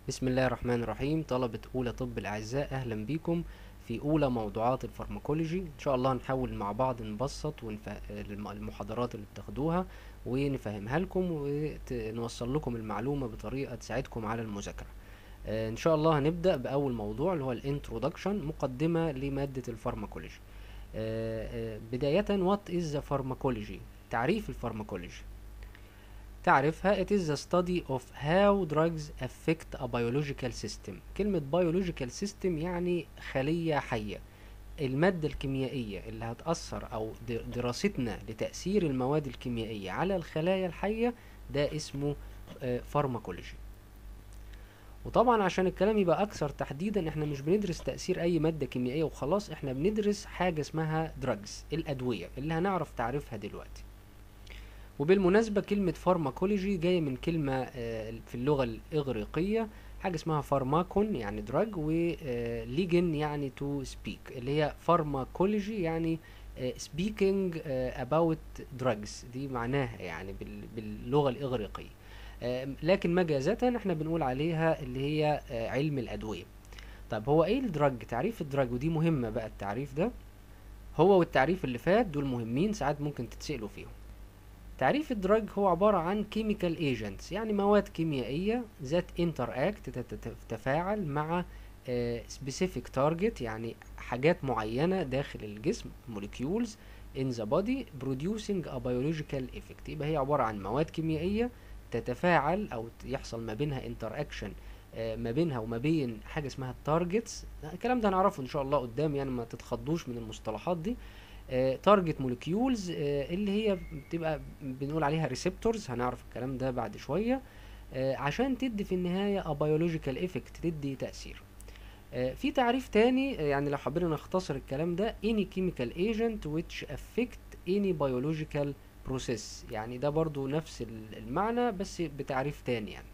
بسم الله الرحمن الرحيم طلبة أولى طب الأعزاء أهلا بيكم في أولى موضوعات الفارماكولوجي إن شاء الله هنحاول مع بعض نبسط ونف... الم- المحاضرات اللي بتاخدوها ونفهمها لكم ونوصل لكم المعلومة بطريقة تساعدكم على المذاكرة آه، إن شاء الله هنبدأ بأول موضوع اللي هو الانترودكشن مقدمة لمادة الفارماكولوجي آه، آه، بداية what is the pharmacology تعريف الفارماكولوجي تعرفها it is the study of how drugs affect a biological system كلمة biological system يعني خلية حية المادة الكيميائية اللي هتأثر أو د- دراستنا لتأثير المواد الكيميائية على الخلايا الحية ده اسمه فارماكولوجي وطبعا عشان الكلام يبقى أكثر تحديدا احنا مش بندرس تأثير أي مادة كيميائية وخلاص احنا بندرس حاجة اسمها drugs الأدوية اللي هنعرف تعريفها دلوقتي وبالمناسبة كلمة فارماكولوجي جاية من كلمة آه، في اللغة الإغريقية حاجة اسمها فارماكون يعني دراج وليجن يعني تو سبيك اللي هي فارماكولوجي يعني سبيكينج about drugs دي معناها يعني بال- باللغة الإغريقية آه، لكن مجازة احنا بنقول عليها اللي هي آه، علم الأدوية طب هو ايه الدراج تعريف الدراج ودي مهمة بقى التعريف ده هو والتعريف اللي فات دول مهمين ساعات ممكن تتسألوا فيهم تعريف الدراج هو عبارة عن chemical agents يعني مواد كيميائية ذات interact تت- تتفاعل مع آه، specific target يعني حاجات معينة داخل الجسم molecules in the body producing a biological effect يبقى هي عبارة عن مواد كيميائية تتفاعل أو ت- يحصل ما بينها interaction آه، ما بينها وما بين حاجة اسمها التارجتس الكلام ده هنعرفه إن شاء الله قدام يعني ما تتخضوش من المصطلحات دي تارجت موليكيولز اللي هي بتبقى بنقول عليها ريسبتورز هنعرف الكلام ده بعد شوية آه، عشان تدي في النهاية a biological effect تدي تأثير آه، في تعريف تاني آه، يعني لو حبينا نختصر الكلام ده any chemical agent which affect any biological process يعني ده برضو نفس ال- المعنى بس بتعريف تاني يعني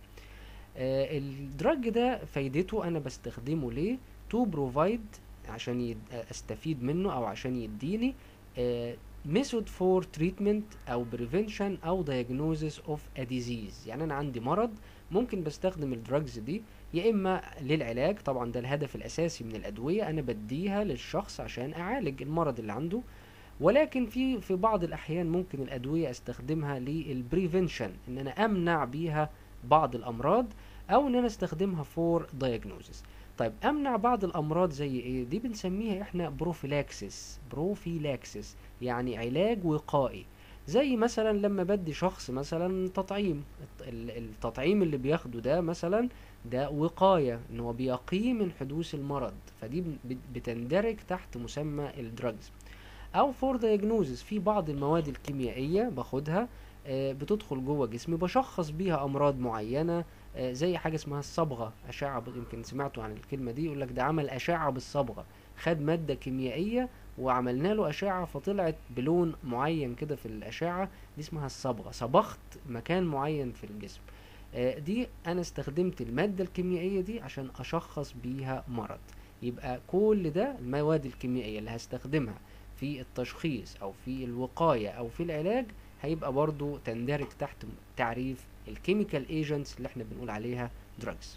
آه، الدراج ده فايدته انا بستخدمه ليه to provide عشان يد... استفيد منه او عشان يديني آه، method for treatment او prevention او diagnosis of a disease يعني انا عندي مرض ممكن بستخدم الدراجز دي يا اما للعلاج طبعا ده الهدف الاساسي من الادويه انا بديها للشخص عشان اعالج المرض اللي عنده ولكن في في بعض الاحيان ممكن الادويه استخدمها للبريفنشن ان انا امنع بيها بعض الامراض او ان انا استخدمها فور diagnosis طيب امنع بعض الامراض زي ايه دي بنسميها احنا بروفيلاكسس بروفيلاكسس يعني علاج وقائي زي مثلا لما بدي شخص مثلا تطعيم الت- ال- التطعيم اللي بياخده ده مثلا ده وقاية ان هو بيقي من حدوث المرض فدي بن- بت- بتندرج تحت مسمى الدراجز او فور diagnosis في بعض المواد الكيميائية باخدها آه، بتدخل جوه جسمي بشخص بيها امراض معينة آه، زي حاجة اسمها الصبغة أشعة ب- يمكن سمعتوا عن الكلمة دي يقول لك ده عمل أشعة بالصبغة خد مادة كيميائية وعملنا له أشعة فطلعت بلون معين كده في الأشعة دي اسمها الصبغة صبغت مكان معين في الجسم آه، دي أنا استخدمت المادة الكيميائية دي عشان أشخص بيها مرض يبقى كل ده المواد الكيميائية اللي هستخدمها في التشخيص أو في الوقاية أو في العلاج هيبقى برضو تندرج تحت تعريف الكيميكال ايجنتس اللي احنا بنقول عليها دراجز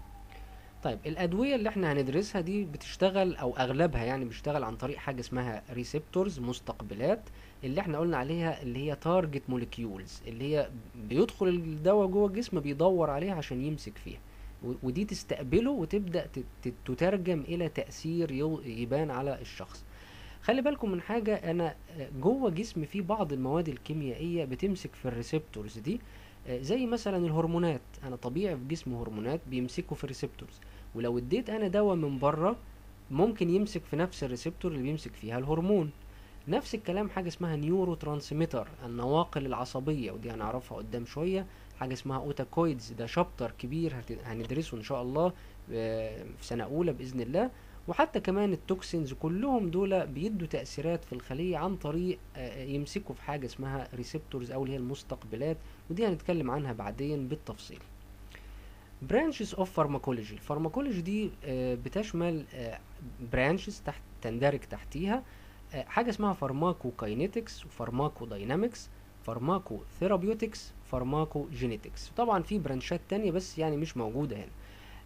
طيب الادويه اللي احنا هندرسها دي بتشتغل او اغلبها يعني بيشتغل عن طريق حاجه اسمها ريسبتورز مستقبلات اللي احنا قلنا عليها اللي هي تارجت موليكيولز اللي هي بيدخل الدواء جوه الجسم بيدور عليها عشان يمسك فيها و- ودي تستقبله وتبدا تت- تت- تترجم الى تاثير يو- يبان على الشخص خلي بالكم من حاجة أنا آه، جوه جسمي في بعض المواد الكيميائية بتمسك في الريسبتورز دي آه، زي مثلا الهرمونات أنا طبيعي في جسمي هرمونات بيمسكوا في الريسبتورز ولو اديت أنا دواء من بره ممكن يمسك في نفس الريسبتور اللي بيمسك فيها الهرمون نفس الكلام حاجة اسمها نيورو ترانسميتر النواقل العصبية ودي هنعرفها قدام شوية حاجة اسمها اوتاكويدز ده شابتر كبير هت- هندرسه ان شاء الله آه، في سنة اولى بإذن الله وحتى كمان التوكسينز كلهم دول بيدوا تأثيرات في الخلية عن طريق آه، يمسكوا في حاجة اسمها ريسبتورز أو اللي هي المستقبلات ودي هنتكلم عنها بعدين بالتفصيل برانشز اوف فارماكولوجي الفارماكولوجي دي آه، بتشمل برانشز تحت تندرج تحتيها آه، حاجة اسمها فارماكو كاينيتكس وفارماكو داينامكس فارماكو ثيرابيوتكس فارماكو جينيتكس طبعا في برانشات تانية بس يعني مش موجودة هنا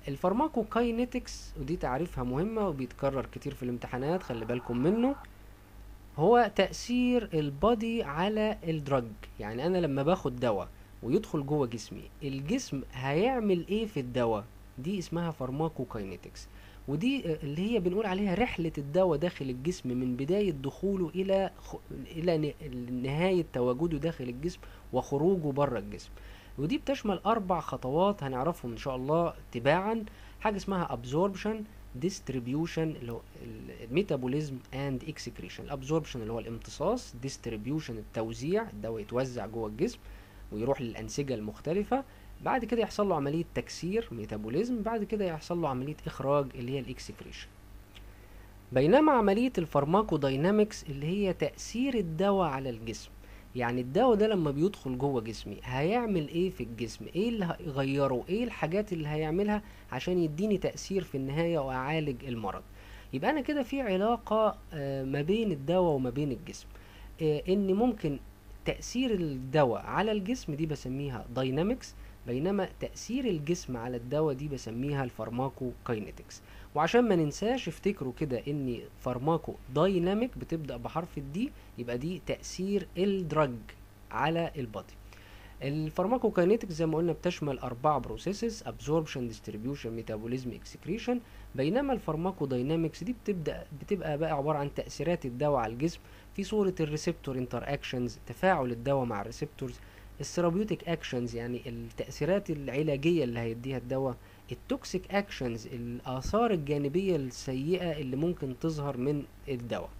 الفارماكوكاينيتكس ودي تعريفها مهمة وبيتكرر كتير في الامتحانات خلي بالكم منه هو تأثير البادي على الدرج يعني أنا لما باخد دواء ويدخل جوه جسمي الجسم هيعمل ايه في الدواء دي اسمها فارماكوكاينيتكس ودي اللي هي بنقول عليها رحلة الدواء داخل الجسم من بداية دخوله إلى خ... إلى ن- نهاية تواجده داخل الجسم وخروجه بره الجسم ودي بتشمل أربع خطوات هنعرفهم إن شاء الله تباعا حاجة اسمها absorption distribution اللي هو الميتابوليزم اند اكسكريشن الابزوربشن اللي هو الامتصاص distribution التوزيع الدواء يتوزع جوه الجسم ويروح للأنسجة المختلفة بعد كده يحصل له عملية تكسير ميتابوليزم بعد كده يحصل له عملية إخراج اللي هي الإكسكريشن بينما عملية الفارماكوداينامكس اللي هي تأثير الدواء على الجسم يعني الدواء ده لما بيدخل جوه جسمي هيعمل ايه في الجسم ايه اللي هيغيره ايه الحاجات اللي هيعملها عشان يديني تأثير في النهاية واعالج المرض يبقى انا كده في علاقة آه، ما بين الدواء وما بين الجسم آه، ان ممكن تأثير الدواء على الجسم دي بسميها داينامكس بينما تأثير الجسم على الدواء دي بسميها الفارماكو كاينيتكس وعشان ما ننساش افتكروا كده ان فارماكو دايناميك بتبدأ بحرف الدي يبقى دي تأثير الدرج على البادي الفارماكو كاينيتكس زي ما قلنا بتشمل أربعة بروسيسز absorption distribution metabolism excretion بينما الفارماكو داينامكس دي بتبدأ بتبقى بقى عبارة عن تأثيرات الدواء على الجسم في صورة الريسبتور انتر اكشنز تفاعل الدواء مع الريسبتورز الثيرابيوتيك اكشنز يعني التأثيرات العلاجية اللي هيديها الدواء التوكسيك اكشنز الآثار الجانبية السيئة اللي ممكن تظهر من الدواء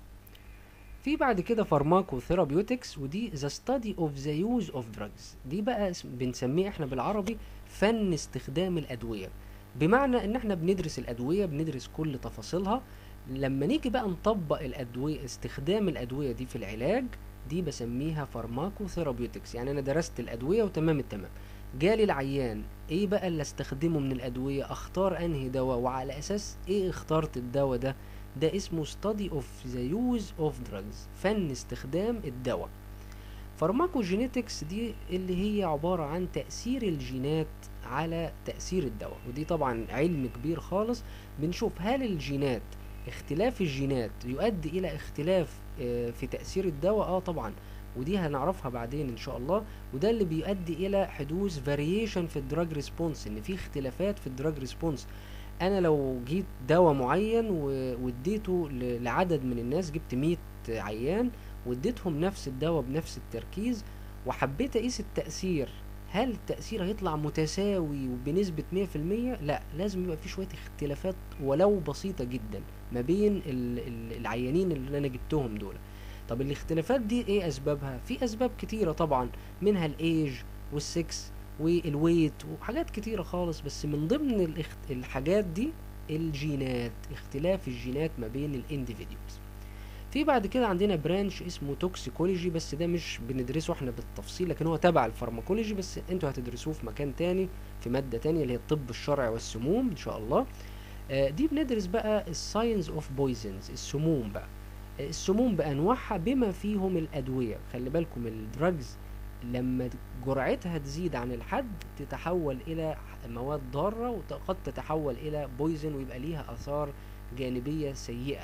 في بعد كده فارماكو ثيرابيوتكس ودي the study of the use of drugs دي بقى اسم- بنسميه احنا بالعربي فن استخدام الأدوية بمعنى ان احنا بندرس الأدوية بندرس كل تفاصيلها لما نيجي بقى نطبق الأدوية استخدام الأدوية دي في العلاج دي بسميها فارماكو ثيرابيوتكس يعني انا درست الأدوية وتمام التمام جالي العيان ايه بقى اللي استخدمه من الأدوية اختار انهي دواء وعلى اساس ايه اخترت الدواء ده ده اسمه study of the use of drugs فن استخدام الدواء فارماكوجينيتكس دي اللي هي عبارة عن تأثير الجينات على تأثير الدواء ودي طبعا علم كبير خالص بنشوف هل الجينات اختلاف الجينات يؤدي إلى اختلاف آه، في تأثير الدواء اه طبعا ودي هنعرفها بعدين ان شاء الله وده اللي بيؤدي الى حدوث فاريشن في الدراج ريسبونس ان في اختلافات في الدراج ريسبونس انا لو جيت دواء معين و- واديته ل- لعدد من الناس جبت 100 عيان واديتهم نفس الدواء بنفس التركيز وحبيت اقيس التأثير هل التأثير هيطلع متساوي وبنسبة 100% لا لازم يبقى في شوية اختلافات ولو بسيطة جدا ما بين ال- ال- العيانين اللي انا جبتهم دول طب الاختلافات دي ايه اسبابها في اسباب كتيرة طبعا منها الايج والسكس والويت وحاجات كتيرة خالص بس من ضمن الاخت... الحاجات دي الجينات اختلاف الجينات ما بين الانديفيديوز في بعد كده عندنا برانش اسمه توكسيكولوجي بس ده مش بندرسه احنا بالتفصيل لكن هو تبع الفارماكولوجي بس انتوا هتدرسوه في مكان تاني في مادة تانية اللي هي الطب الشرعي والسموم ان شاء الله آه، دي بندرس بقى الساينس اوف بويزنز السموم بقى آه، السموم بانواعها بما فيهم الادويه خلي بالكم الدراجز لما جرعتها تزيد عن الحد تتحول الى مواد ضاره وقد تتحول الى بويزن ويبقى ليها اثار جانبيه سيئه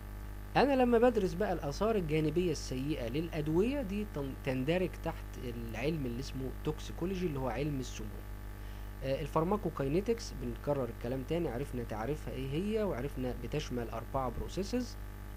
انا لما بدرس بقى الاثار الجانبيه السيئه للادويه دي تن- تندرج تحت العلم اللي اسمه توكسيكولوجي اللي هو علم السموم آه، الفارماكوكاينيتكس بنكرر الكلام تاني عرفنا تعريفها ايه هي وعرفنا بتشمل اربعة بروسيسز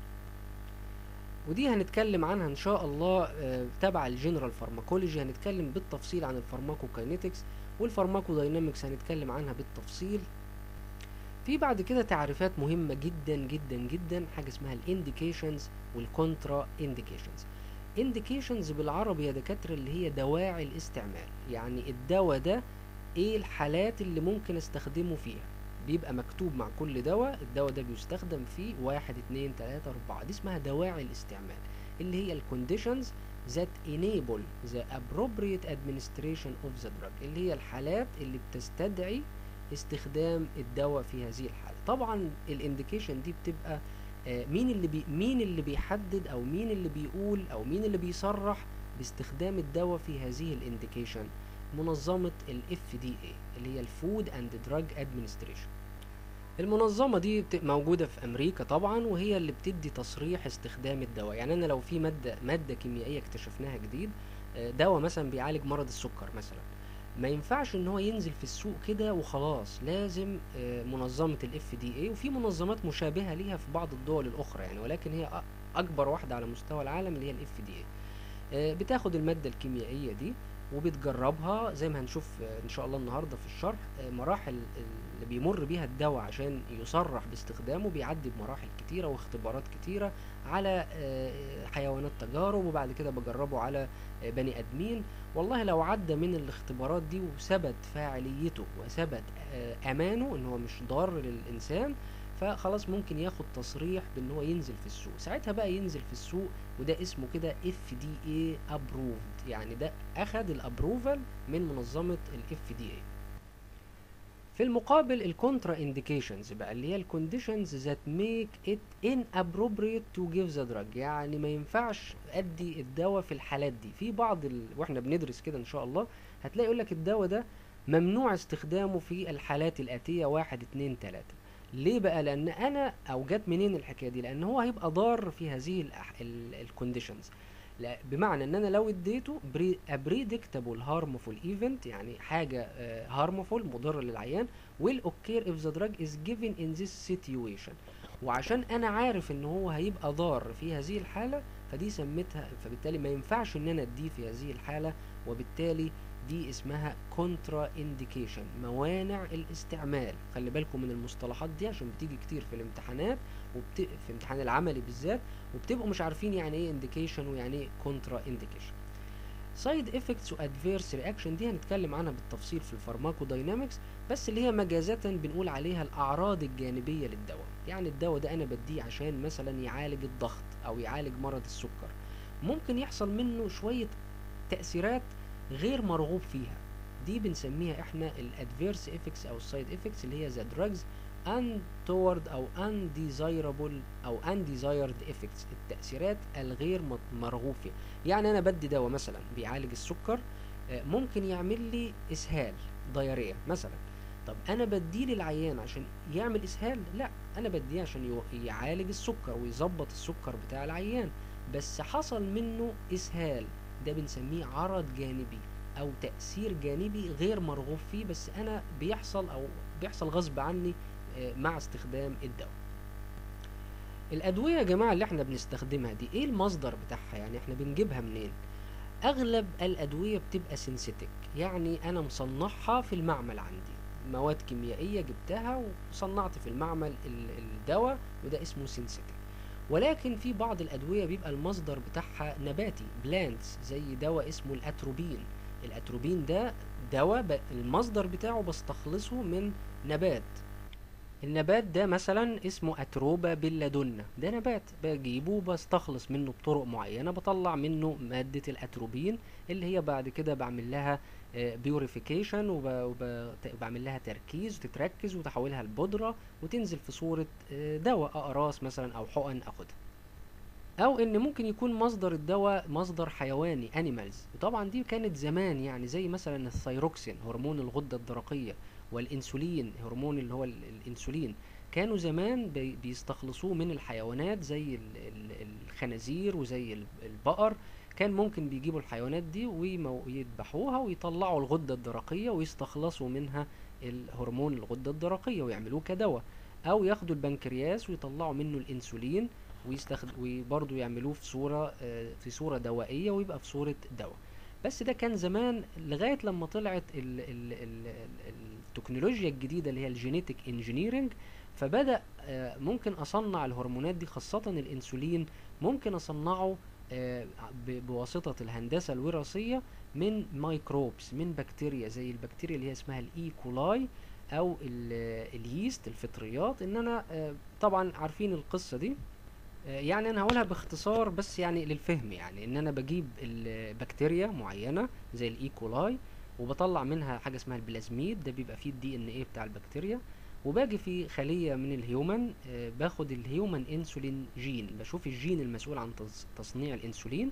ودي هنتكلم عنها ان شاء الله آه، تبع الجنرال فارماكولوجي هنتكلم بالتفصيل عن الفارماكوكاينيتكس والفارماكوداينامكس هنتكلم عنها بالتفصيل في بعد كده تعريفات مهمة جدا جدا جدا حاجة اسمها الانديكيشنز والكونترا انديكيشنز انديكيشنز بالعربي يا دكاترة اللي هي دواعي الاستعمال يعني الدواء ده ايه الحالات اللي ممكن استخدمه فيها بيبقى مكتوب مع كل دواء الدواء ده بيستخدم فيه واحد اتنين تلاتة اربعة دي اسمها دواعي الاستعمال اللي هي الكونديشنز that enable the appropriate administration of the drug اللي هي الحالات اللي بتستدعي استخدام الدواء في هذه الحالة طبعا الانديكيشن دي بتبقى آه، مين اللي بي مين اللي بيحدد او مين اللي بيقول او مين اللي بيصرح باستخدام الدواء في هذه الانديكيشن منظمة ال FDA اللي هي الفود اند دراج ادمنستريشن المنظمة دي بت- موجودة في أمريكا طبعا وهي اللي بتدي تصريح استخدام الدواء يعني أنا لو في مادة مادة كيميائية اكتشفناها جديد آه، دواء مثلا بيعالج مرض السكر مثلا ما ينفعش ان هو ينزل في السوق كده وخلاص لازم آه، منظمة ال FDA وفي منظمات مشابهة ليها في بعض الدول الأخرى يعني ولكن هي أ- أكبر واحدة على مستوى العالم اللي هي ال FDA آه، بتاخد المادة الكيميائية دي وبتجربها زي ما هنشوف آه، ان شاء الله النهارده في الشرح آه، مراحل اللي بيمر بيها الدواء عشان يصرح باستخدامه بيعدي بمراحل كتيرة واختبارات كتيرة على آه، حيوانات تجارب وبعد كده بجربه على آه، بني ادمين والله لو عدى من الاختبارات دي وثبت فاعليته وثبت آه، امانه ان هو مش ضار للانسان فخلاص ممكن ياخد تصريح بان هو ينزل في السوق ساعتها بقى ينزل في السوق وده اسمه كده FDA approved يعني ده اخد الابروفال من منظمة ال FDA في المقابل الكونترا انديكيشنز بقى اللي هي الكونديشنز ذات ميك ات inappropriate to give the drug يعني ما ينفعش ادي الدواء في الحالات دي في بعض ال... واحنا بندرس كده ان شاء الله هتلاقي يقول لك الدواء ده ممنوع استخدامه في الحالات الآتية واحد اتنين تلاتة ليه بقى لان انا او جت منين الحكايه دي لان هو هيبقى ضار في هذه الكونديشنز بمعنى ان انا لو اديته بريدكتابل هارمفول ايفنت يعني حاجه هارمفول مضره للعيان will occur if the drug is given in this situation وعشان انا عارف ان هو هيبقى ضار في هذه الحاله فدي سميتها فبالتالي ما ينفعش ان انا اديه في هذه الحاله وبالتالي دي اسمها كونترا انديكيشن موانع الاستعمال خلي بالكم من المصطلحات دي عشان بتيجي كتير في الامتحانات وبت... في امتحان العملي بالذات وبتبقوا مش عارفين يعني ايه انديكيشن ويعني ايه كونترا انديكيشن سايد افكتس وادفيرس رياكشن دي هنتكلم عنها بالتفصيل في الفارماكو داينامكس بس اللي هي مجازة بنقول عليها الاعراض الجانبية للدواء يعني الدواء ده انا بديه عشان مثلا يعالج الضغط او يعالج مرض السكر ممكن يحصل منه شوية تأثيرات غير مرغوب فيها دي بنسميها احنا الادفيرس افكتس او السايد افكتس اللي هي ذا دراجز untoward او undesirable او undesired effects التأثيرات الغير مرغوب فيها يعني انا بدي دواء مثلا بيعالج السكر ممكن يعمل لي اسهال ضيارية مثلا طب انا بديه للعيان عشان يعمل اسهال لا انا بديه عشان يعالج السكر ويظبط السكر بتاع العيان بس حصل منه اسهال ده بنسميه عرض جانبي او تأثير جانبي غير مرغوب فيه بس انا بيحصل او بيحصل غصب عني مع استخدام الدواء الادويه يا جماعه اللي احنا بنستخدمها دي ايه المصدر بتاعها يعني احنا بنجيبها منين اغلب الادويه بتبقى سينسيتك يعني انا مصنعها في المعمل عندي مواد كيميائيه جبتها وصنعت في المعمل الدواء وده اسمه سينسيتك ولكن في بعض الادويه بيبقى المصدر بتاعها نباتي بلانتس زي دواء اسمه الاتروبين الاتروبين ده دواء المصدر بتاعه بستخلصه من نبات النبات ده مثلا اسمه اتروبا بيلادونا ده نبات بجيبه بستخلص منه بطرق معينه بطلع منه ماده الاتروبين اللي هي بعد كده بعمل لها بيوريفيكيشن وبعمل لها تركيز وتتركز وتحولها لبودره وتنزل في صوره دواء اقراص مثلا او حقن اخدها او ان ممكن يكون مصدر الدواء مصدر حيواني انيمالز وطبعا دي كانت زمان يعني زي مثلا الثيروكسين هرمون الغده الدرقيه والانسولين هرمون اللي هو الانسولين كانوا زمان بيستخلصوه من الحيوانات زي الخنازير وزي البقر كان ممكن بيجيبوا الحيوانات دي ويذبحوها ويطلعوا الغدة الدرقية ويستخلصوا منها الهرمون الغدة الدرقية ويعملوه كدواء أو ياخدوا البنكرياس ويطلعوا منه الأنسولين ويستخد... وبرضه يعملوه في صورة في صورة دوائية ويبقى في صورة دواء بس ده كان زمان لغاية لما طلعت ال ال ال التكنولوجيا الجديدة اللي هي الجينيتك انجينيرنج فبدأ ممكن أصنع الهرمونات دي خاصة الأنسولين ممكن أصنعه بواسطة الهندسة الوراثية من مايكروبس من بكتيريا زي البكتيريا اللي هي اسمها الايكولاي او اليست الفطريات ان انا طبعا عارفين القصة دي يعني انا هقولها باختصار بس يعني للفهم يعني ان انا بجيب البكتيريا معينة زي الايكولاي وبطلع منها حاجة اسمها البلازميد ده بيبقى فيه الدي ان ايه بتاع البكتيريا وباجي في خلية من الهيومن باخد الهيومن انسولين جين بشوف الجين المسؤول عن تصنيع الانسولين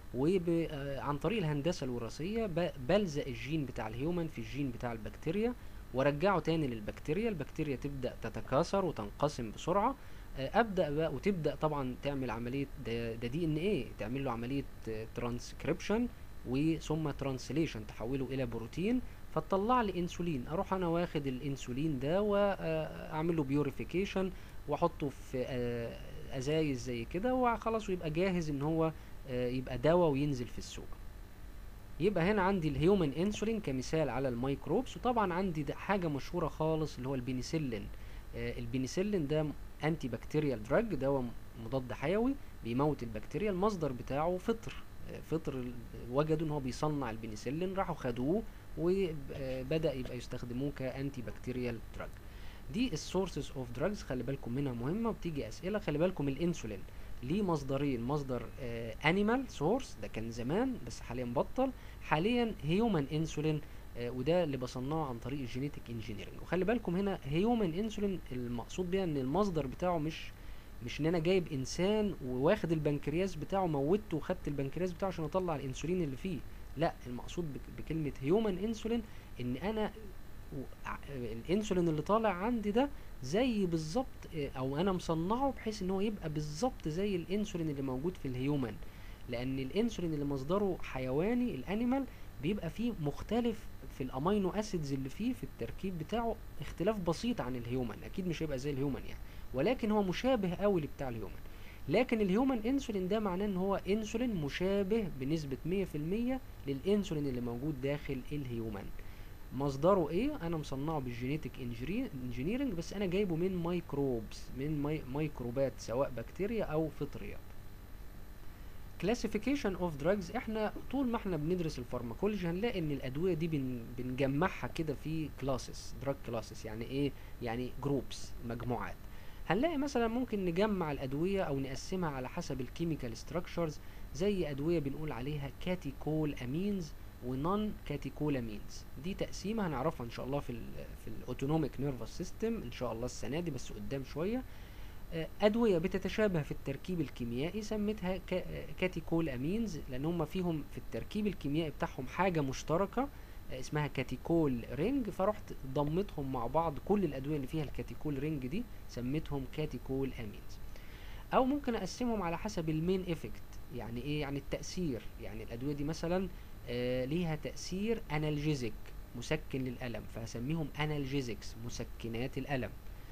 وعن طريق الهندسة الوراثية ب- بلزق الجين بتاع الهيومن في الجين بتاع البكتيريا وارجعه تاني للبكتيريا البكتيريا تبدأ تتكاثر وتنقسم بسرعة آه، ابدا بقى وتبدا طبعا تعمل عمليه ده ده دي ان ايه تعمل له عمليه ترانسكريبشن وثم ترانسليشن تحوله الى بروتين فتطلع لي انسولين اروح انا واخد الانسولين ده واعمل له بيوريفيكيشن واحطه في آه، ازايز زي كده وخلاص ويبقى جاهز ان هو آه، يبقى دواء وينزل في السوق يبقى هنا عندي الهيومن انسولين كمثال على الميكروبس وطبعا عندي ده حاجه مشهوره خالص اللي هو البنسلين آه، البنسلين ده انتي بكتيريال دراج دواء مضاد حيوي بيموت البكتيريا المصدر بتاعه فطر آه، فطر ال- وجدوا ان هو بيصنع البنسلين راحوا خدوه وبدا يبقى يستخدموه كانتي بكتيريال دراج دي السورسز اوف دراجز خلي بالكم منها مهمه وبتيجي اسئله خلي بالكم الانسولين ليه مصدرين مصدر انيمال سورس ده كان زمان بس حاليا بطل حاليا هيومن انسولين وده اللي بصنعه عن طريق الجينيتك انجينيرنج وخلي بالكم هنا هيومن انسولين المقصود بيها ان المصدر بتاعه مش مش ان انا جايب انسان وواخد البنكرياس بتاعه موتته وخدت البنكرياس بتاعه عشان اطلع الانسولين اللي فيه لا المقصود بك- بكلمه هيومن انسولين ان انا و- ع- الانسولين اللي طالع عندي ده زي بالظبط آه، او انا مصنعه بحيث ان هو يبقى بالظبط زي الانسولين اللي موجود في الهيومن لان الانسولين اللي مصدره حيواني الانيمال بيبقى فيه مختلف في الامينو اسيدز اللي فيه في التركيب بتاعه اختلاف بسيط عن الهيومن اكيد مش هيبقى زي الهيومن يعني ولكن هو مشابه قوي لبتاع الهيومن لكن الهيومن انسولين ده معناه ان هو انسولين مشابه بنسبة 100% للانسولين اللي موجود داخل الهيومن مصدره ايه انا مصنعه بالجينيتك انجينيرنج بس انا جايبه من ميكروبس من مي ميكروبات سواء بكتيريا او فطريات كلاسيفيكيشن اوف دراجز احنا طول ما احنا بندرس الفارماكولوجي هنلاقي ان الادويه دي بن بنجمعها كده في كلاسز دراج كلاسز يعني ايه يعني جروبس مجموعات هنلاقي مثلا ممكن نجمع الادويه او نقسمها على حسب الكيميكال ستراكشرز زي ادويه بنقول عليها كاتيكول امينز ونون كاتيكول امينز دي تقسيمه هنعرفها ان شاء الله في ال في الاوتونوميك نيرفس سيستم ان شاء الله السنه دي بس قدام شويه آه، أدوية بتتشابه في التركيب الكيميائي سميتها كا- آه، كاتيكول أمينز لأن هم فيهم في التركيب الكيميائي بتاعهم حاجة مشتركة آه، اسمها كاتيكول رينج فرحت ضمتهم مع بعض كل الأدوية اللي فيها الكاتيكول رينج دي سميتهم كاتيكول أمينز أو ممكن أقسمهم على حسب المين إفكت يعني إيه يعني التأثير يعني الأدوية دي مثلا آه، ليها تأثير أنالجيزيك مسكن للألم فهسميهم أنالجيزكس مسكنات الألم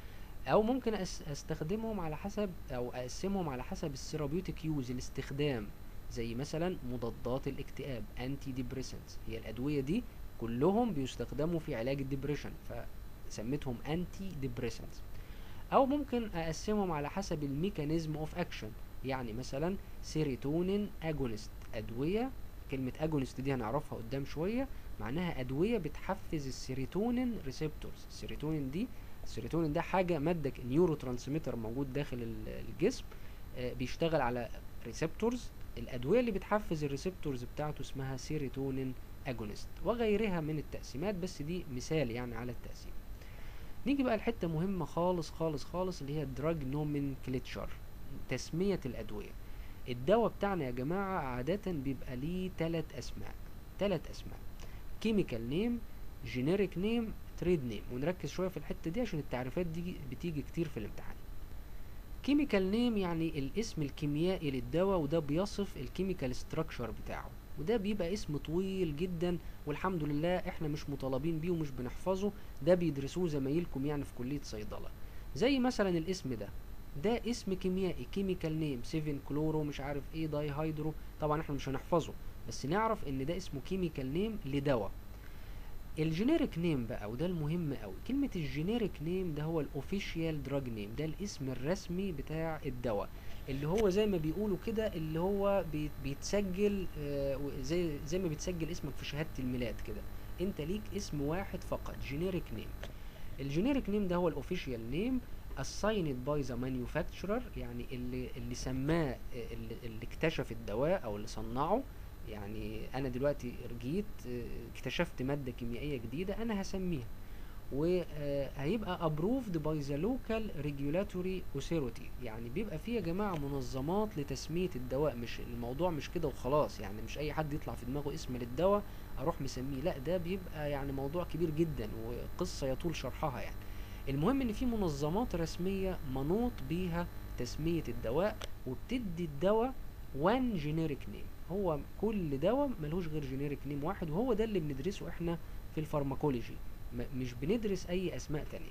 او ممكن أس- استخدمهم على حسب او اقسمهم على حسب الثيرابيوتيك يوز الاستخدام زي مثلا مضادات الاكتئاب انتي ديبريسنتس هي الادويه دي كلهم بيستخدموا في علاج الدبريشن فسميتهم انتي ديبريسنتس او ممكن اقسمهم على حسب الميكانيزم اوف اكشن يعني مثلا سيروتونين اجونست ادويه كلمه اجونست دي هنعرفها قدام شويه معناها ادويه بتحفز السيروتونين ريسبتورز السيروتونين دي السيروتونين ده حاجه ماده نيورو ترانسميتر موجود داخل ال- الجسم آه، بيشتغل على ريسبتورز الادويه اللي بتحفز الريسبتورز بتاعته اسمها سيروتونين اجونست وغيرها من التقسيمات بس دي مثال يعني على التقسيم نيجي بقى لحته مهمه خالص خالص خالص اللي هي الدراج نومنكليتشر تسميه الادويه الدواء بتاعنا يا جماعه عاده بيبقى ليه ثلاث اسماء ثلاث اسماء كيميكال نيم جينيريك نيم تريد نيم ونركز شويه في الحته دي عشان التعريفات دي بتيجي كتير في الامتحان كيميكال نيم يعني الاسم الكيميائي للدواء وده بيصف الكيميكال ستراكشر بتاعه وده بيبقى اسم طويل جدا والحمد لله احنا مش مطالبين بيه ومش بنحفظه ده بيدرسوه زمايلكم يعني في كلية صيدلة زي مثلا الاسم ده ده اسم كيميائي كيميكال نيم 7 كلورو مش عارف ايه داي هيدرو طبعا احنا مش هنحفظه بس نعرف ان ده اسمه كيميكال نيم لدواء الجينيريك نيم بقى وده المهم قوي كلمة الجينيريك نيم ده هو الاوفيشيال دراج نيم ده الاسم الرسمي بتاع الدواء اللي هو زي ما بيقولوا كده اللي هو بي- بيتسجل آه، و- زي زي ما بيتسجل اسمك في شهادة الميلاد كده انت ليك اسم واحد فقط جينيريك نيم الجينيريك نيم ده هو الاوفيشال نيم assigned by the manufacturer يعني اللي اللي سماه آه، اللي, اللي اكتشف الدواء او اللي صنعه يعني انا دلوقتي جيت آه، اكتشفت مادة كيميائية جديدة انا هسميها وهيبقى approved by the local regulatory authority يعني بيبقى فيه يا جماعة منظمات لتسمية الدواء مش الموضوع مش كده وخلاص يعني مش اي حد يطلع في دماغه اسم للدواء اروح مسميه لا ده بيبقى يعني موضوع كبير جدا وقصة يطول شرحها يعني المهم ان في منظمات رسمية منوط بيها تسمية الدواء وبتدي الدواء وان جينيريك نيم هو كل دواء ملهوش غير جينيريك نيم واحد وهو ده اللي بندرسه احنا في الفارماكولوجي مش بندرس اي اسماء تانية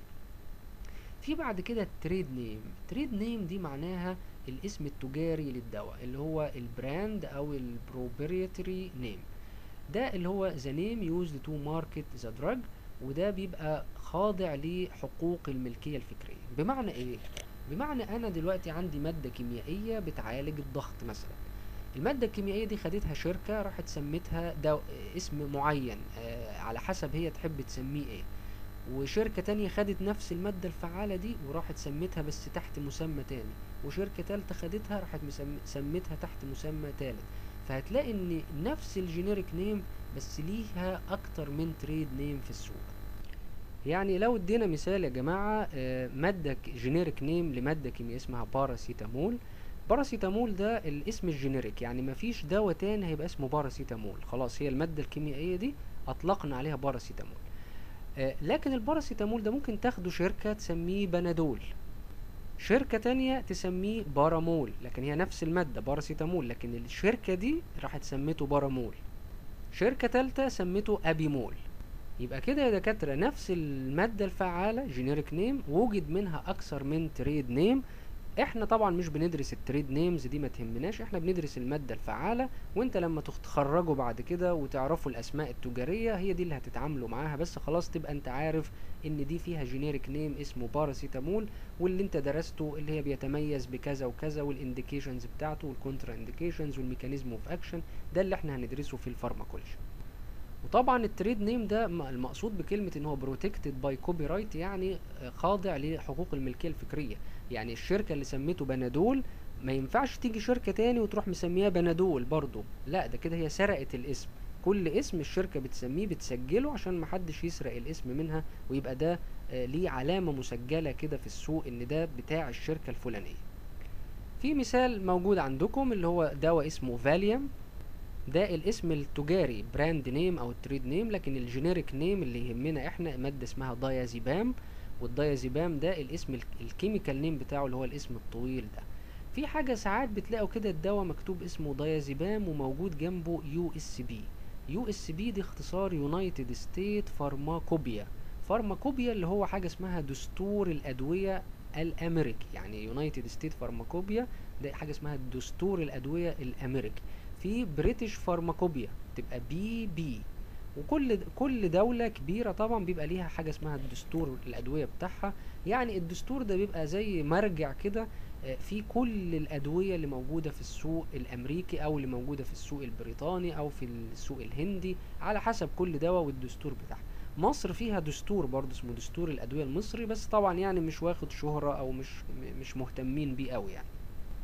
في بعد كده التريد نيم التريد نيم دي معناها الاسم التجاري للدواء اللي هو البراند او البروبريتري نيم ده اللي هو the name used to market the drug وده بيبقى خاضع لحقوق الملكية الفكرية بمعنى ايه بمعنى انا دلوقتي عندي مادة كيميائية بتعالج الضغط مثلا المادة الكيميائية دي خدتها شركة راحت سمتها دو... اسم معين آه على حسب هي تحب تسميه ايه وشركة تانية خدت نفس المادة الفعالة دي وراحت سمتها بس تحت مسمى تاني وشركة تالتة خدتها راحت مسم... سمتها تحت مسمى تالت فهتلاقي ان نفس الجينيريك نيم بس ليها اكتر من تريد نيم في السوق يعني لو ادينا مثال يا جماعة آه مادة جينيريك نيم لمادة كيميائية اسمها باراسيتامول باراسيتامول ده الاسم الجينيريك يعني مفيش دواء تاني هيبقى اسمه باراسيتامول خلاص هي المادة الكيميائية دي اطلقنا عليها باراسيتامول آه لكن الباراسيتامول ده ممكن تاخده شركة تسميه بنادول شركة تانية تسميه بارامول لكن هي نفس المادة باراسيتامول لكن الشركة دي راحت سميته بارامول شركة تالتة سميته ابيمول يبقى كده يا دكاترة نفس المادة الفعالة جينيريك نيم وجد منها اكثر من تريد نيم احنا طبعا مش بندرس التريد نيمز دي ما تهمناش احنا بندرس المادة الفعالة وانت لما تتخرجوا بعد كده وتعرفوا الاسماء التجارية هي دي اللي هتتعاملوا معاها بس خلاص تبقى انت عارف ان دي فيها جينيريك نيم اسمه باراسيتامول واللي انت درسته اللي هي بيتميز بكذا وكذا والانديكيشنز بتاعته والكونترا انديكيشنز والميكانيزم اوف اكشن ده اللي احنا هندرسه في الفارماكولوجي وطبعا التريد نيم ده المقصود بكلمة ان هو بروتكتد باي كوبي رايت يعني خاضع لحقوق الملكية الفكرية يعني الشركة اللي سميته بنادول ما ينفعش تيجي شركة تاني وتروح مسميها بنادول برضو لا ده كده هي سرقت الاسم كل اسم الشركة بتسميه بتسجله عشان محدش يسرق الاسم منها ويبقى ده ليه علامة مسجلة كده في السوق ان ده بتاع الشركة الفلانية في مثال موجود عندكم اللي هو دواء اسمه فاليوم ده الاسم التجاري براند نيم او التريد نيم لكن الجينيريك نيم اللي يهمنا احنا مادة اسمها دايازيبام والدايازيبام ده الاسم الكيميكال نيم بتاعه اللي هو الاسم الطويل ده في حاجة ساعات بتلاقوا كده الدواء مكتوب اسمه دايازيبام وموجود جنبه يو اس بي يو اس بي دي اختصار يونايتد ستيت فارماكوبيا فارماكوبيا اللي هو حاجة اسمها دستور الأدوية الأمريكي يعني يونايتد ستيت فارماكوبيا ده حاجة اسمها دستور الأدوية الأمريكي في بريتش فارماكوبيا تبقى بي بي وكل كل دولة كبيرة طبعا بيبقى ليها حاجة اسمها الدستور الأدوية بتاعها يعني الدستور ده بيبقى زي مرجع كده في كل الأدوية اللي موجودة في السوق الأمريكي أو اللي موجودة في السوق البريطاني أو في السوق الهندي على حسب كل دواء والدستور بتاعها مصر فيها دستور برضه اسمه دستور الأدوية المصري بس طبعا يعني مش واخد شهرة أو مش مش مهتمين بيه أوي يعني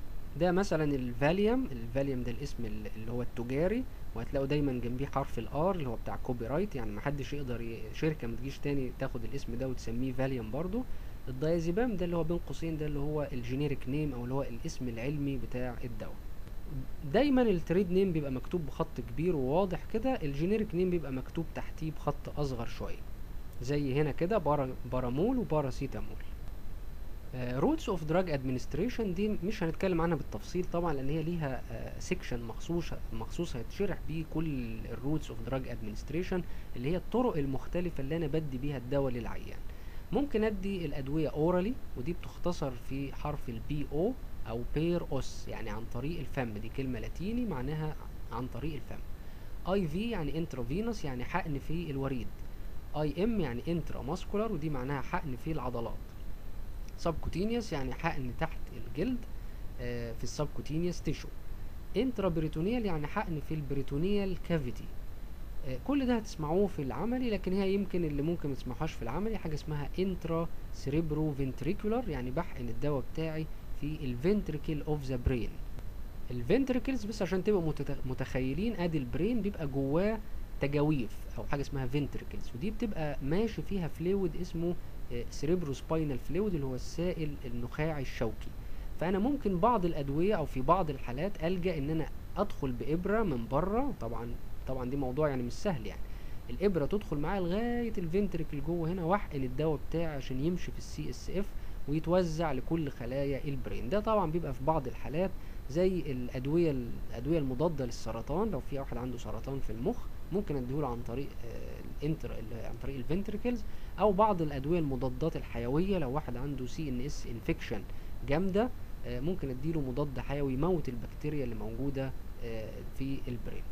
ده مثلا الفاليوم الفاليوم ده الاسم اللي هو التجاري وهتلاقوا دايما جنبيه حرف الار اللي هو بتاع كوبي رايت يعني محدش يقدر ي... شركه ما تجيش تاني تاخد الاسم ده وتسميه فاليوم برضو الدايزيبام ده اللي هو بين قوسين ده اللي هو الجينيريك نيم او اللي هو الاسم العلمي بتاع الدواء دايما التريد نيم بيبقى مكتوب بخط كبير وواضح كده الجينيريك نيم بيبقى مكتوب تحتيه بخط اصغر شويه زي هنا كده بارا بارامول وباراسيتامول روتس اوف دراج ادمنستريشن دي مش هنتكلم عنها بالتفصيل طبعا لان هي ليها سيكشن مخصوص مخصوص هيتشرح بيه كل الروتس اوف دراج ادمنستريشن اللي هي الطرق المختلفه اللي انا بدي بيها الدواء للعيان ممكن ادي الادويه اورالي ودي بتختصر في حرف البي او او بير اوس يعني عن طريق الفم دي كلمه لاتيني معناها عن طريق الفم اي في يعني انترافينوس يعني حقن في الوريد اي ام يعني انترا ماسكولار ودي معناها حقن في العضلات سبكوتينيوس يعني حقن تحت الجلد آه في السبكوتينيوس تيشو انترا بريتونيال يعني حقن في البريتونيال كافيتي آه كل ده هتسمعوه في العملي لكن هي يمكن اللي ممكن ما تسمعوهاش في العملي حاجه اسمها انترا سيريبرو فنتريكولار يعني بحقن الدواء بتاعي في الفنتريكل اوف ذا برين الفنتريكلز بس عشان تبقوا متخيلين ادي البرين بيبقى جواه تجاويف او حاجه اسمها فنتركلز ودي بتبقى ماشي فيها فلويد اسمه سيريبرو سباينال فلويد اللي هو السائل النخاعي الشوكي فانا ممكن بعض الادويه او في بعض الحالات الجا ان انا ادخل بابره من بره طبعا طبعا دي موضوع يعني مش سهل يعني الابره تدخل معايا لغايه الفنتركل جوه هنا واحقن الدواء بتاعي عشان يمشي في السي اس اف ويتوزع لكل خلايا البرين ده طبعا بيبقى في بعض الحالات زي الادويه الادويه المضاده للسرطان لو في واحد عنده سرطان في المخ ممكن اديهوله عن طريق آه، الانتر ال- عن طريق الفنتركلز او بعض الادويه المضادات الحيويه لو واحد عنده سي ان اس انفكشن جامده آه، ممكن اديله مضاد حيوي يموت البكتيريا اللي موجوده آه، في البرين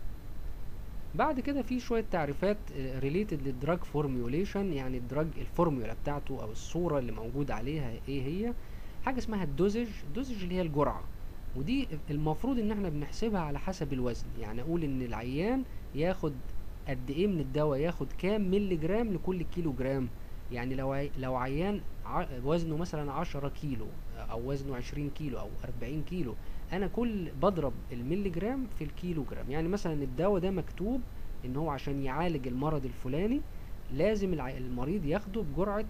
بعد كده في شويه تعريفات ريليتد للدراج فورميوليشن يعني الدراج الفورميولا بتاعته او الصوره اللي موجود عليها ايه هي حاجه اسمها الدوزج الدوزج اللي هي الجرعه ودي المفروض ان احنا بنحسبها على حسب الوزن يعني اقول ان العيان ياخد قد ايه من الدواء ياخد كام ملي جرام لكل كيلو جرام يعني لو عي... لو عيان ع... وزنه مثلا 10 كيلو او وزنه 20 كيلو او 40 كيلو انا كل بضرب الملي جرام في الكيلو جرام يعني مثلا الدواء ده مكتوب ان هو عشان يعالج المرض الفلاني لازم الع... المريض ياخده بجرعة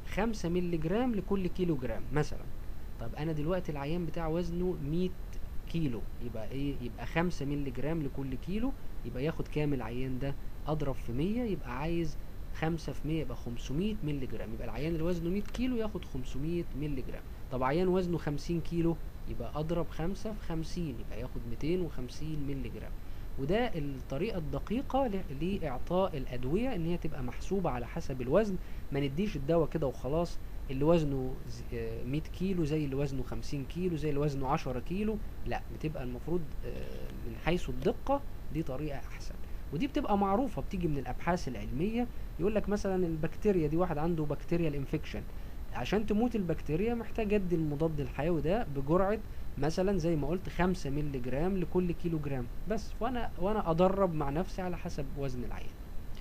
5 ملي جرام لكل كيلو جرام مثلا طب انا دلوقتي العيان بتاع وزنه 100 كيلو يبقى ايه يبقى 5 ملي جرام لكل كيلو يبقى ياخد كام العيان ده اضرب في 100 يبقى عايز 5 في 100 يبقى 500 ملي جرام يبقى العيان اللي وزنه 100 كيلو ياخد 500 ملي جرام طب عيان وزنه 50 كيلو يبقى اضرب 5 في 50 يبقى ياخد 250 ملي جرام وده الطريقة الدقيقة ل- لإعطاء الأدوية إن هي تبقى محسوبة على حسب الوزن ما نديش الدواء كده وخلاص اللي وزنه ز- آه، 100 كيلو زي اللي وزنه 50 كيلو زي اللي وزنه 10 كيلو لا بتبقى المفروض آه، من حيث الدقة دي طريقة أحسن ودي بتبقى معروفة بتيجي من الأبحاث العلمية يقول لك مثلا البكتيريا دي واحد عنده بكتيريا انفكشن عشان تموت البكتيريا محتاج ادي المضاد الحيوي ده بجرعة مثلا زي ما قلت خمسة مللي جرام لكل كيلو جرام بس وانا وانا ادرب مع نفسي على حسب وزن العيان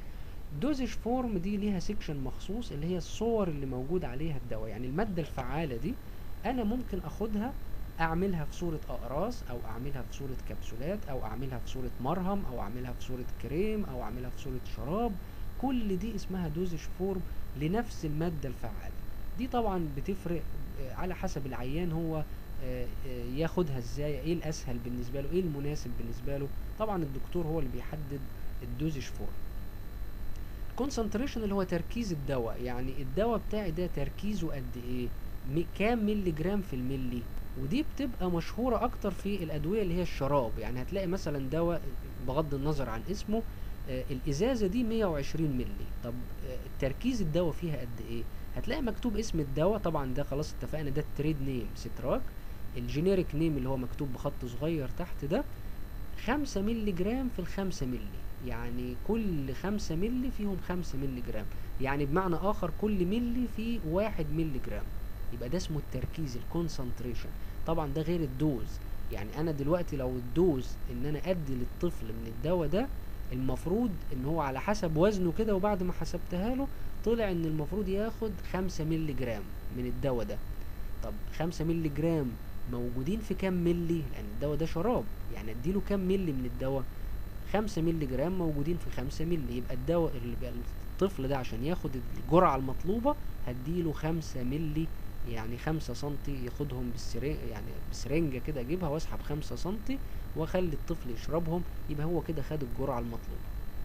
دوزج فورم دي ليها سيكشن مخصوص اللي هي الصور اللي موجود عليها الدواء يعني المادة الفعالة دي انا ممكن اخدها اعملها في صورة اقراص او اعملها في صورة كبسولات او اعملها في صورة مرهم او اعملها في صورة كريم او اعملها في صورة شراب كل دي اسمها دوزج فورم لنفس المادة الفعالة دي طبعا بتفرق آه، على حسب العيان هو آه، آه، ياخدها ازاي ايه الاسهل بالنسبه له ايه المناسب بالنسبه له طبعا الدكتور هو اللي بيحدد الدوزج فورم الكونسنتريشن اللي هو تركيز الدواء يعني الدواء بتاعي ده تركيزه قد ايه م- كام ملي جرام في الملي ودي بتبقى مشهورة اكتر في الادوية اللي هي الشراب يعني هتلاقي مثلا دواء بغض النظر عن اسمه آه، الازازة دي 120 ملي طب آه، تركيز الدواء فيها قد ايه هتلاقي مكتوب اسم الدواء طبعا ده خلاص اتفقنا ده التريد نيم ستراك الجينيريك نيم اللي هو مكتوب بخط صغير تحت ده خمسة ملي جرام في الخمسة ملي يعني كل خمسة ملي فيهم خمسة ملي جرام يعني بمعنى آخر كل ملي فيه واحد ملي جرام يبقى ده اسمه التركيز الكونسنتريشن طبعا ده غير الدوز يعني انا دلوقتي لو الدوز ان انا ادي للطفل من الدواء ده المفروض ان هو على حسب وزنه كده وبعد ما حسبتها له طلع ان المفروض ياخد خمسة ملي جرام من الدواء ده طب خمسة ملي جرام موجودين في كام ملي لان الدواء ده شراب يعني اديله كام ملي من الدواء خمسة ملي جرام موجودين في خمسة ملي يبقى الدواء اللي بقى الطفل ده عشان ياخد الجرعة المطلوبة هديله خمسة ملي يعني خمسة سنتي ياخدهم بالسرنج يعني بسرنجة كده اجيبها واسحب خمسة سنتي واخلي الطفل يشربهم يبقى هو كده خد الجرعة المطلوبة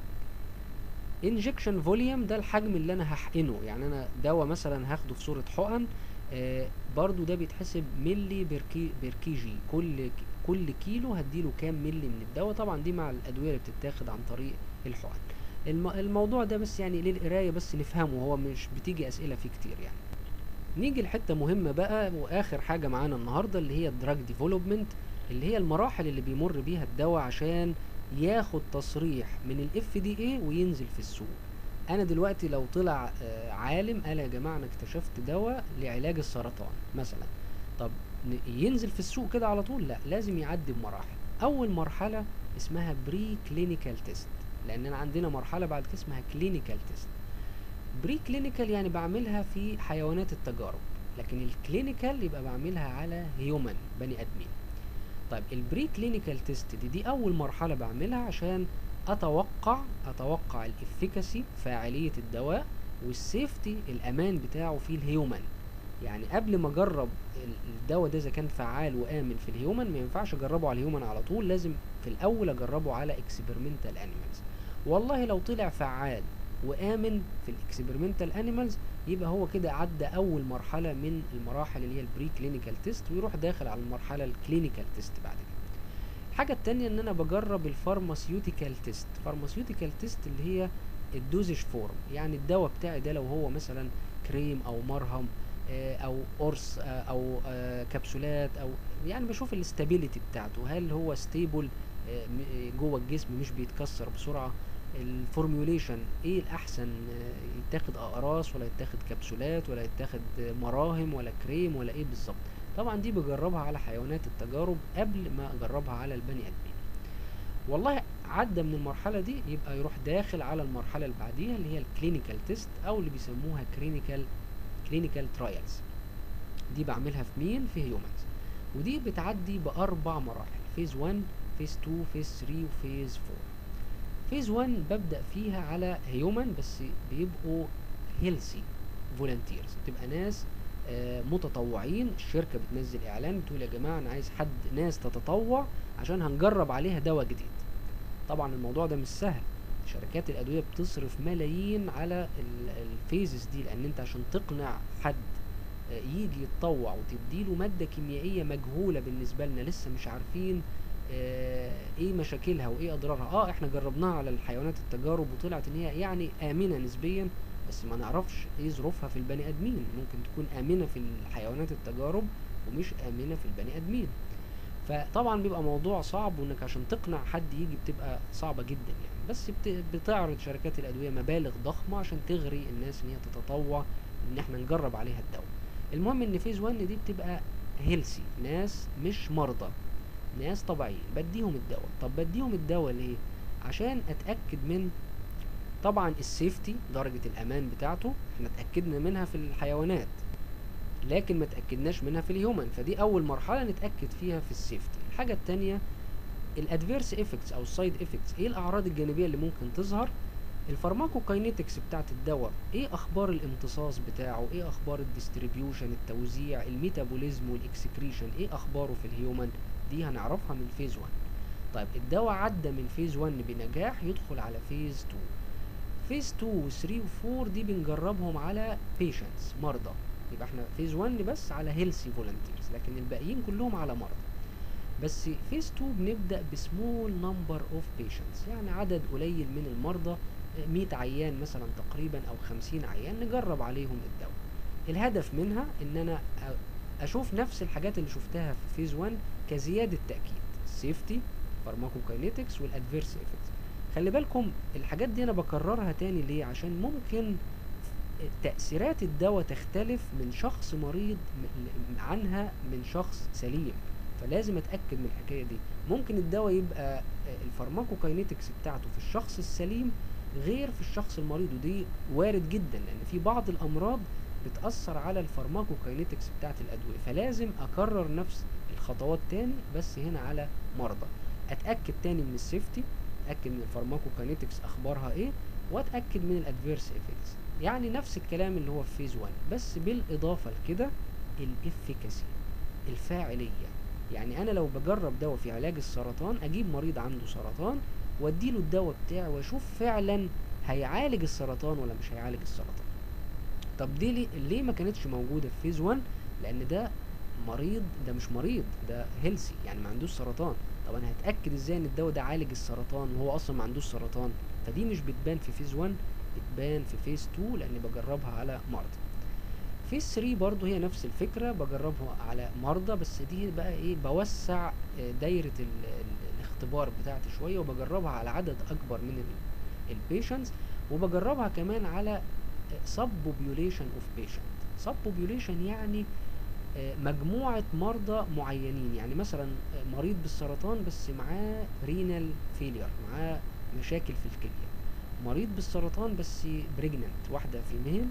انجكشن فوليوم ده الحجم اللي انا هحقنه يعني انا دواء مثلا هاخده في صورة حقن آه برضو ده بيتحسب ملي بركي بركيجي كل كل كيلو هديله كام ملي من الدواء طبعا دي مع الادويه اللي بتتاخد عن طريق الحقن الم الموضوع ده بس يعني للقرايه بس نفهمه هو مش بتيجي اسئله فيه كتير يعني نيجي لحته مهمه بقى واخر حاجه معانا النهارده اللي هي الدراج ديفلوبمنت اللي هي المراحل اللي بيمر بيها الدواء عشان ياخد تصريح من الاف دي اي وينزل في السوق انا دلوقتي لو طلع آه عالم قال يا جماعه انا اكتشفت دواء لعلاج السرطان مثلا طب ينزل في السوق كده على طول لا لازم يعدي بمراحل اول مرحله اسمها بري كلينيكال تيست لاننا عندنا مرحله بعد كده اسمها كلينيكال تيست بري كلينيكال يعني بعملها في حيوانات التجارب لكن الكلينيكال يبقى بعملها على هيومن بني ادمين طيب البري كلينيكال تيست دي دي اول مرحله بعملها عشان اتوقع اتوقع الافيكاسي فاعليه الدواء والسيفتي الامان بتاعه في الهيومن يعني قبل ما اجرب ال- الدواء ده اذا كان فعال وامن في الهيومن ما ينفعش اجربه على الهيومن على طول لازم في الاول اجربه على اكسبيرمنتال انيمالز والله لو طلع فعال وامن في الاكسبيرمنتال انيمالز يبقى هو كده عدى اول مرحله من المراحل اللي هي البري كلينيكال تيست ويروح داخل على المرحله الكلينيكال تيست بعد كده الحاجه التانية ان انا بجرب الفارماسيوتيكال تيست فارماسيوتيكال تيست اللي هي الدوزج فورم يعني الدواء بتاعي ده لو هو مثلا كريم او مرهم آه، او قرص آه، او آه، كبسولات او يعني بشوف الاستابيليتي بتاعته هل هو ستيبل جوه الجسم مش بيتكسر بسرعه الفورميوليشن ايه الاحسن آه، يتاخد اقراص ولا يتاخد كبسولات ولا يتاخد آه، مراهم ولا كريم ولا ايه بالظبط طبعا دي بجربها على حيوانات التجارب قبل ما اجربها على البني ادمين والله عدى من المرحله دي يبقى يروح داخل على المرحله اللي بعديها اللي هي الكلينيكال تيست او اللي بيسموها كلينيكال كلينيكال ترايلز دي بعملها في مين في هيومنز ودي بتعدي باربع مراحل فيز 1 فيز 2 فيز 3 وفيز 4 فيز 1 ببدا فيها على هيومن بس بيبقوا هيلسي فولنتيرز تبقى ناس آه، متطوعين الشركه بتنزل اعلان بتقول يا جماعه انا عايز حد ناس تتطوع عشان هنجرب عليها دواء جديد طبعا الموضوع ده مش سهل شركات الادويه بتصرف ملايين على ال- الفيزز دي لان انت عشان تقنع حد آه، يجي يتطوع وتديله ماده كيميائيه مجهوله بالنسبه لنا لسه مش عارفين آه، ايه مشاكلها وايه اضرارها اه احنا جربناها على الحيوانات التجارب وطلعت ان هي يعني امنه نسبيا بس ما نعرفش ايه ظروفها في البني ادمين ممكن تكون امنه في الحيوانات التجارب ومش امنه في البني ادمين فطبعا بيبقى موضوع صعب وانك عشان تقنع حد يجي بتبقى صعبه جدا يعني بس بت- بتعرض شركات الادويه مبالغ ضخمه عشان تغري الناس ان هي تتطوع ان احنا نجرب عليها الدواء المهم ان فيز 1 دي بتبقى هيلسي ناس مش مرضى ناس طبيعيين بديهم الدواء طب بديهم الدواء ليه عشان اتاكد من طبعا السيفتي درجه الامان بتاعته احنا اتاكدنا منها في الحيوانات لكن ما تاكدناش منها في الهيومن فدي اول مرحله نتاكد فيها في السيفتي الحاجه التانية الادفيرس افكتس او السايد افكتس ايه الاعراض الجانبيه اللي ممكن تظهر الفارماكوكاينيتكس بتاعت الدواء ايه اخبار الامتصاص بتاعه ايه اخبار الديستريبيوشن التوزيع الميتابوليزم والاكسكريشن ايه اخباره في الهيومن دي هنعرفها من فيز 1 طيب الدواء عدى من فيز 1 بنجاح يدخل على فيز 2 فيز 2 و 3 و 4 دي بنجربهم على patients مرضى يبقى احنا فيز 1 بس على هيلثي فولنتيرز لكن الباقيين كلهم على مرضى بس فيز 2 بنبدا بسمول نمبر اوف patients يعني عدد قليل من المرضى 100 عيان مثلا تقريبا او 50 عيان نجرب عليهم الدواء الهدف منها ان انا أ- اشوف نفس الحاجات اللي شفتها في فيز 1 كزياده تاكيد السيفتي فارماكوكاينيتكس والادفيرس افكتس خلي بالكم الحاجات دي انا بكررها تاني ليه عشان ممكن تأثيرات الدواء تختلف من شخص مريض م- عنها من شخص سليم فلازم اتاكد من الحكايه دي ممكن الدواء يبقى الفارماكوكاينيتكس بتاعته في الشخص السليم غير في الشخص المريض ودي وارد جدا لان في بعض الامراض بتاثر على الفارماكوكاينيتكس بتاعت الادويه فلازم اكرر نفس الخطوات تاني بس هنا على مرضى اتاكد تاني من السيفتي اتاكد من الفارماكوكاينيتكس اخبارها ايه واتاكد من الادفيرس افكتس يعني نفس الكلام اللي هو في فيز 1 بس بالاضافه لكده الافيكاسي الفاعليه يعني انا لو بجرب دواء في علاج السرطان اجيب مريض عنده سرطان واديله الدواء بتاعي واشوف فعلا هيعالج السرطان ولا مش هيعالج السرطان طب دي ليه, ليه ما كانتش موجوده في فيز 1 لان ده مريض ده مش مريض ده هيلسي يعني ما عندوش سرطان طب انا هتاكد ازاي ان الدواء ده عالج السرطان وهو اصلا ما عندوش سرطان فدي مش بتبان في فيز 1 بتبان في فيز 2 لاني بجربها على مرضى فيز 3 برضو هي نفس الفكرة بجربها على مرضى بس دي بقى ايه بوسع آه، دايرة ال ال الاختبار بتاعتي شوية وبجربها على عدد اكبر من البيشنتس وبجربها كمان على سب بوبيوليشن اوف بيشنت سب بوبيوليشن يعني آه، مجموعة مرضى معينين يعني مثلا آه، مريض بالسرطان بس معاه رينال فيلير معاه مشاكل في الكلية مريض بالسرطان بس بريجننت واحدة فيميل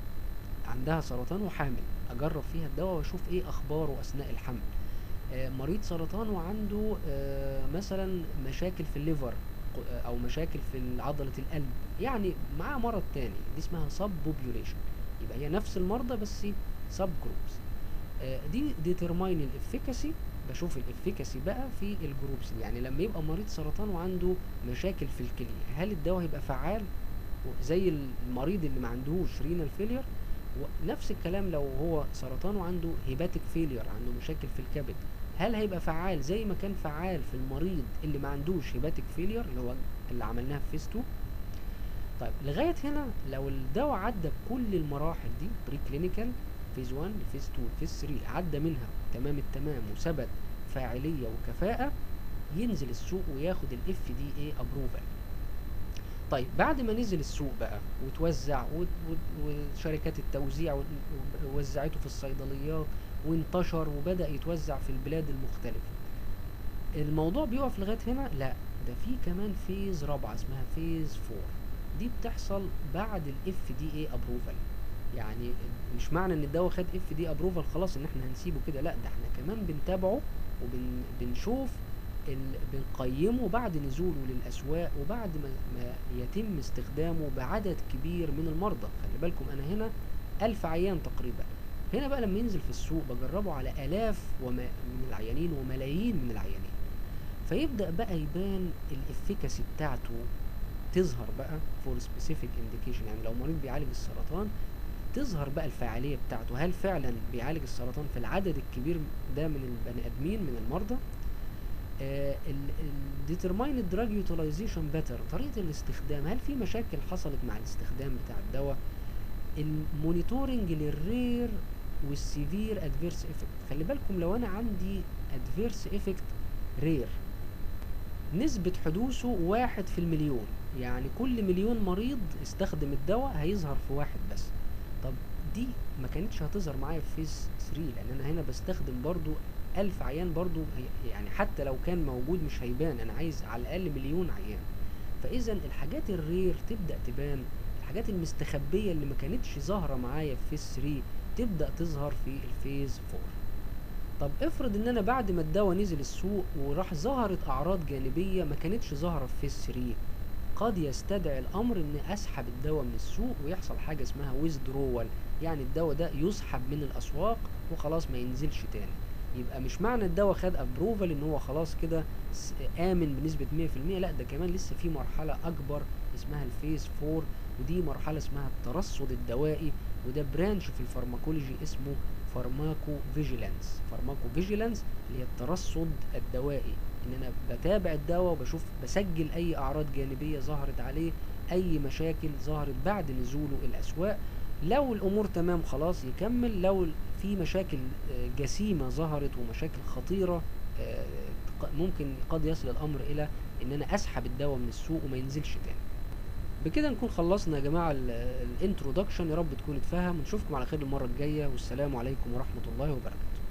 عندها سرطان وحامل اجرب فيها الدواء واشوف ايه اخباره اثناء الحمل آه، مريض سرطان وعنده آه، مثلا مشاكل في الليفر ق- او مشاكل في عضله القلب يعني معاه مرض تاني دي اسمها سب بوبيوليشن يبقى هي نفس المرضى بس سب جروبس دي ديترماين الافيكاسي بشوف الافيكاسي بقى في الجروبس يعني لما يبقى مريض سرطان وعنده مشاكل في الكليه هل الدواء هيبقى فعال زي المريض اللي ما عندهوش رينال فيلير ونفس الكلام لو هو سرطان وعنده هيباتيك فيلير عنده مشاكل في الكبد هل هيبقى فعال زي ما كان فعال في المريض اللي ما عندوش هيباتيك فيلير اللي هو اللي عملناها في فيس 2 طيب لغايه هنا لو الدواء عدى بكل المراحل دي بري كلينيكال فيز 1 فيز 2 فيز 3 عدى منها تمام التمام وثبت فاعليه وكفاءه ينزل السوق وياخد الاف دي اي ابروفال طيب بعد ما نزل السوق بقى وتوزع و- و- وشركات التوزيع و- ووزعته في الصيدليات وانتشر وبدأ يتوزع في البلاد المختلفة الموضوع بيقف لغاية هنا لا ده في كمان فيز رابعة اسمها فيز فور دي بتحصل بعد الاف دي اي ابروفال يعني مش معنى ان الدواء خد اف دي ابروفال خلاص ان احنا هنسيبه كده لا ده احنا كمان بنتابعه وبنشوف ال... بنقيمه بعد نزوله للأسواق وبعد ما, ما يتم استخدامه بعدد كبير من المرضى خلي بالكم أنا هنا ألف عيان تقريبا هنا بقى لما ينزل في السوق بجربه على آلاف وما من العيانين وملايين من العيانين فيبدأ بقى يبان الافيكاسي بتاعته تظهر بقى فور سبيسيفيك انديكيشن يعني لو مريض بيعالج السرطان تظهر بقى الفاعلية بتاعته هل فعلا بيعالج السرطان في العدد الكبير ده من البني آدمين من المرضى الديترماين الدراج يوتيلايزيشن باتر طريقه الاستخدام هل في مشاكل حصلت مع الاستخدام بتاع الدواء المونيتورنج للرير والسيفير ادفيرس افكت خلي بالكم لو انا عندي ادفيرس افكت رير نسبة حدوثه واحد في المليون يعني كل مليون مريض استخدم الدواء هيظهر في واحد بس طب دي ما كانتش هتظهر معايا في فيز 3 لان انا هنا بستخدم برضو ألف عيان برضو هي- يعني حتى لو كان موجود مش هيبان أنا عايز على الأقل مليون عيان فإذا الحاجات الرير تبدأ تبان الحاجات المستخبية اللي ما كانتش ظاهرة معايا في فيز 3 تبدأ تظهر في الفيز 4 طب افرض ان انا بعد ما الدواء نزل السوق وراح ظهرت اعراض جانبية ما كانتش ظاهرة في فيز 3 قد يستدعي الامر ان اسحب الدواء من السوق ويحصل حاجة اسمها withdrawal يعني الدواء ده يسحب من الاسواق وخلاص ما ينزلش تاني يبقى مش معنى الدواء خد ابروفال ان هو خلاص كده س- امن بنسبه 100% لا ده كمان لسه في مرحله اكبر اسمها الفيز 4 ودي مرحله اسمها الترصد الدوائي وده برانش في الفارماكولوجي اسمه فارماكو فيجيلانس فارماكو فيجيلانس اللي هي الترصد الدوائي ان انا بتابع الدواء وبشوف بسجل اي اعراض جانبيه ظهرت عليه اي مشاكل ظهرت بعد نزوله الاسواق لو الامور تمام خلاص يكمل لو في مشاكل آه، جسيمه ظهرت ومشاكل خطيره آه، ق- ممكن قد يصل الامر الى ان انا اسحب الدواء من السوق وما ينزلش تاني بكده نكون خلصنا يا جماعه الانترودكشن يا رب تكون اتفهم ونشوفكم على خير المره الجايه والسلام عليكم ورحمه الله وبركاته